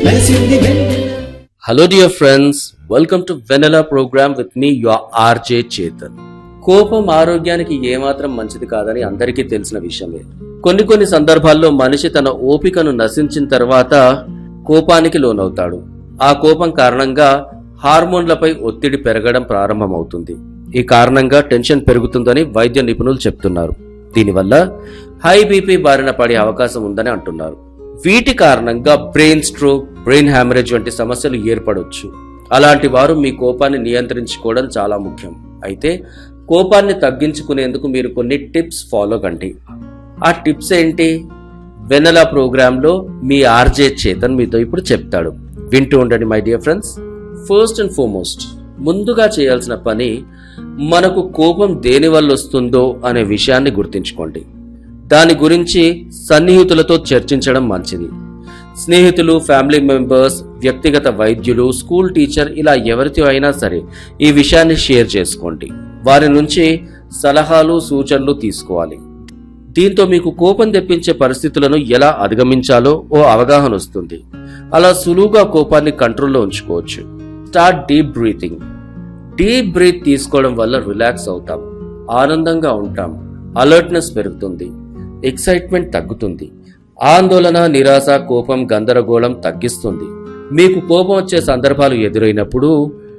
మెరిసింది వెన్నెల hello dear friends welcome to Vennela programme with me your RJ Chetan కోపం ఆరోగ్యానికి ఏమాత్రం మంచిది కాదని అందరికీ తెలిసిన విషయమే కొన్ని కొన్ని సందర్భాల్లో మనిషి తన ఓపికను నశించిన తర్వాత కోపానికి లోనవుతాడు ఆ కోపం కారణంగా హార్మోన్లపై ఒత్తిడి పెరగడం ప్రారంభమవుతుంది ఈ కారణంగా టెన్షన్ పెరుగుతుందని వైద్య నిపుణులు చెప్తున్నారు దీనివల్ల హై బీపీ బారిన పడే అవకాశం ఉందని అంటున్నారు వీటి కారణంగా బ్రెయిన్ స్ట్రోక్ బ్రెయిన్ హ్యామరేజ్ వంటి సమస్యలు ఏర్పడవచ్చు అలాంటి వారు మీ కోపాన్ని నియంత్రించుకోవడం చాలా ముఖ్యం అయితే కోపాన్ని తగ్గించుకునేందుకు మీరు కొన్ని టిప్స్ ఫాలో కండి ఆ టిప్స్ ఏంటి వెనెలా ప్రోగ్రాంలో మీ ఆర్జే చేతన్ మీతో ఇప్పుడు చెప్తాడు వింటూ ఉండండి my dear friends first and foremost ముందుగా చేయాల్సిన పని మనకు కోపం దేని వల్ల వస్తుందో అనే విషయాన్ని గుర్తుంచుకోండి దాని గురించి సన్నిహితులతో చర్చించడం మంచిది స్నేహితులు ఫ్యామిలీ మెంబర్స్ వ్యక్తిగత వైద్యులు స్కూల్ టీచర్ ఇలా ఎవరితో అయినా సరే ఈ విషయాన్ని షేర్ చేసుకోండి వారి నుంచి సలహాలు సూచనలు తీసుకోవాలి దీంతో మీకు కోపం తెప్పించే పరిస్థితులను ఎలా అధిగమించాలో ఓ అవగాహన వస్తుంది అలా సులువుగా కోపాన్ని కంట్రోల్లో ఉంచుకోవచ్చు start deep breathing deep breath తీసుకోవడం వల్ల రిలాక్స్ అవుతాం ఆనందంగా ఉంటాం అలర్ట్నెస్ పెరుగుతుంది ఎక్సైట్మెంట్ తగ్గుతుంది ఆందోళన నిరాశ కోపం గందరగోళం తగ్గిస్తుంది మీకు కోపం వచ్చే సందర్భాలు ఎదురైనప్పుడు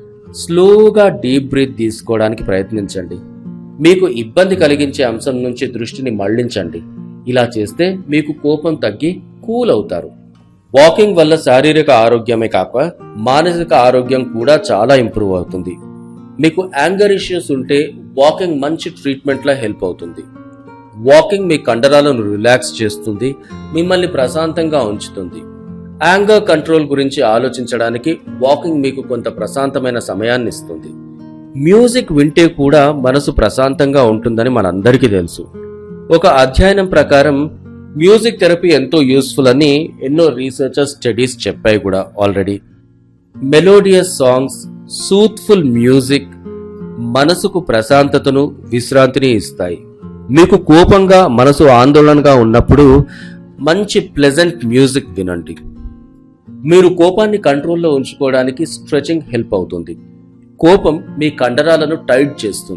స్లోగా డీప్ బ్రీత్ తీసుకోవడానికి ప్రయత్నించండి మీకు ఇబ్బంది కలిగించే అంశం నుంచి దృష్టిని మళ్లించండి ఇలా చేస్తే మీకు కోపం తగ్గి కూల్ అవుతారు వాకింగ్ వల్ల శారీరక ఆరోగ్యమే కాక మానసిక ఆరోగ్యం కూడా చాలా ఇంప్రూవ్ అవుతుంది మీకు యాంగర్ ఇష్యూస్ ఉంటే వాకింగ్ మంచి ట్రీట్మెంట్ లా హెల్ప్ అవుతుంది వాకింగ్ మీ కండరాలను రిలాక్స్ చేస్తుంది మిమ్మల్ని ప్రశాంతంగా ఉంచుతుంది యాంగర్ కంట్రోల్ గురించి ఆలోచించడానికి వాకింగ్ మీకు కొంత ప్రశాంతమైన సమయాన్ని ఇస్తుంది మ్యూజిక్ వింటే కూడా మనసు ప్రశాంతంగా ఉంటుందని మనందరికీ తెలుసు ఒక అధ్యయనం ప్రకారం మ్యూజిక్ థెరపీ ఎంతో యూస్ఫుల్ అని ఎన్నో రీసెర్చర్స్ స్టడీస్ చెప్పాయి కూడా already melodious songs soothful music మనసుకు ప్రశాంతతను విశ్రాంతిని ఇస్తాయి మీకు కోపంగా మనసు ఆందోళనగా ఉన్నప్పుడు మంచి ప్లెజెంట్ మ్యూజిక్ వినండి మీరు కోపాన్ని కంట్రోల్లో ఉంచుకోవడానికి స్ట్రెచింగ్ హెల్ప్ అవుతుంది కోపం మీ కండరాలను టైట్ చేస్తుంది